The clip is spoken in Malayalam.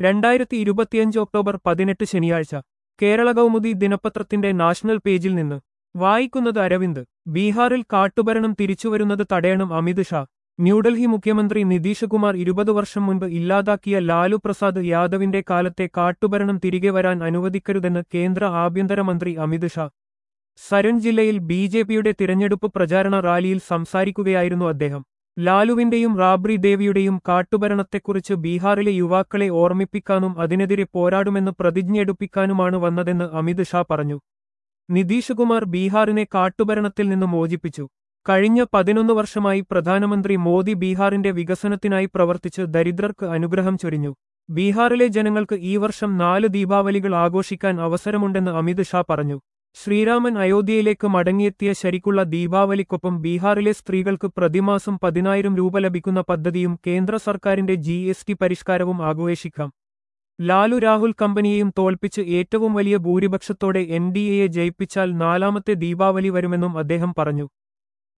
രണ്ടായിരത്തി ഇരുപത്തിയഞ്ച് ഒക്ടോബർ പതിനെട്ട് ശനിയാഴ്ച കേരള കൗമുദി ദിനപത്രത്തിന്റെ നാഷണൽ പേജിൽ നിന്ന് വായിക്കുന്നത് അരവിന്ദ് ബീഹാറിൽ കാട്ടുഭരണം തിരിച്ചുവരുന്നത് തടയണം അമിത് ഷാ ന്യൂഡൽഹി മുഖ്യമന്ത്രി നിതീഷ് കുമാർ ഇരുപത് വർഷം മുൻപ് ഇല്ലാതാക്കിയ ലാലു പ്രസാദ് യാദവിന്റെ കാലത്തെ കാട്ടുഭരണം തിരികെ വരാൻ അനുവദിക്കരുതെന്ന് കേന്ദ്ര ആഭ്യന്തരമന്ത്രി അമിത് ഷാ സരൺ ജില്ലയിൽ ബി ജെ പിയുടെ തിരഞ്ഞെടുപ്പ് പ്രചാരണ റാലിയിൽ സംസാരിക്കുകയായിരുന്നു അദ്ദേഹം ലാലുവിന്റെയും റാബ്രി ദേവിയുടെയും കാട്ടുഭരണത്തെക്കുറിച്ച് ബീഹാറിലെ യുവാക്കളെ ഓർമ്മിപ്പിക്കാനും അതിനെതിരെ പോരാടുമെന്ന് പ്രതിജ്ഞയെടുപ്പിക്കാനുമാണ് വന്നതെന്ന് അമിത് ഷാ പറഞ്ഞു നിതീഷ് കുമാർ ബീഹാറിനെ കാട്ടുഭരണത്തിൽ നിന്ന് മോചിപ്പിച്ചു കഴിഞ്ഞ പതിനൊന്ന് വർഷമായി പ്രധാനമന്ത്രി മോദി ബീഹാറിന്റെ വികസനത്തിനായി പ്രവർത്തിച്ച് ദരിദ്രർക്ക് അനുഗ്രഹം ചൊരിഞ്ഞു ബീഹാറിലെ ജനങ്ങൾക്ക് ഈ വർഷം നാല് ദീപാവലികൾ ആഘോഷിക്കാൻ അവസരമുണ്ടെന്ന് അമിത് ഷാ പറഞ്ഞു ശ്രീരാമൻ അയോധ്യയിലേക്ക് മടങ്ങിയെത്തിയ ശരിക്കുള്ള ദീപാവലിക്കൊപ്പം ബീഹാറിലെ സ്ത്രീകൾക്ക് പ്രതിമാസം പതിനായിരം രൂപ ലഭിക്കുന്ന പദ്ധതിയും കേന്ദ്ര സർക്കാരിന്റെ ജി എസ് ടി പരിഷ്കാരവും ആഘോഷിക്കാം ലാലു രാഹുൽ കമ്പനിയെയും തോൽപ്പിച്ച് ഏറ്റവും വലിയ ഭൂരിപക്ഷത്തോടെ എൻ ഡി എയെ ജയിപ്പിച്ചാൽ നാലാമത്തെ ദീപാവലി വരുമെന്നും അദ്ദേഹം പറഞ്ഞു